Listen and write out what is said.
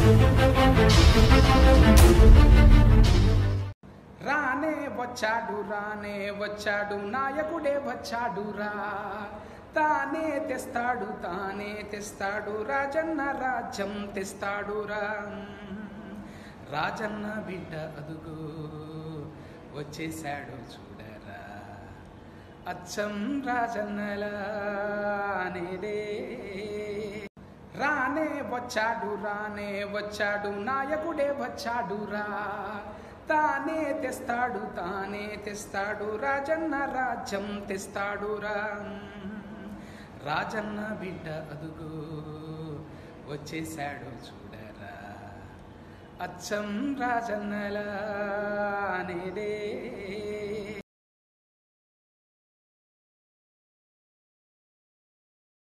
రానే వచ్చాడు రానే వచ్చాడు నాయకుడే వచ్చాడు రా తానే తెస్తాడు తానే తెస్తాడు రాజన్న రాజ్యం తెస్తాడు రా రాజన్న బిడ్డ అదుగు వచ్చేసాడు చూడరా అచ్చం రాజన్నలా అనేదే రానే వచ్చాడు రానే వచ్చాడు నాయకుడే వచ్చాడు రా తానే తెస్తాడు తానే తెస్తాడు రాజన్న రాజ్యం తెస్తాడు రా రాజన్న బిడ్డ అదుగు వచ్చేసాడు చూడరా అచ్చం రాజన్నలా అనేదే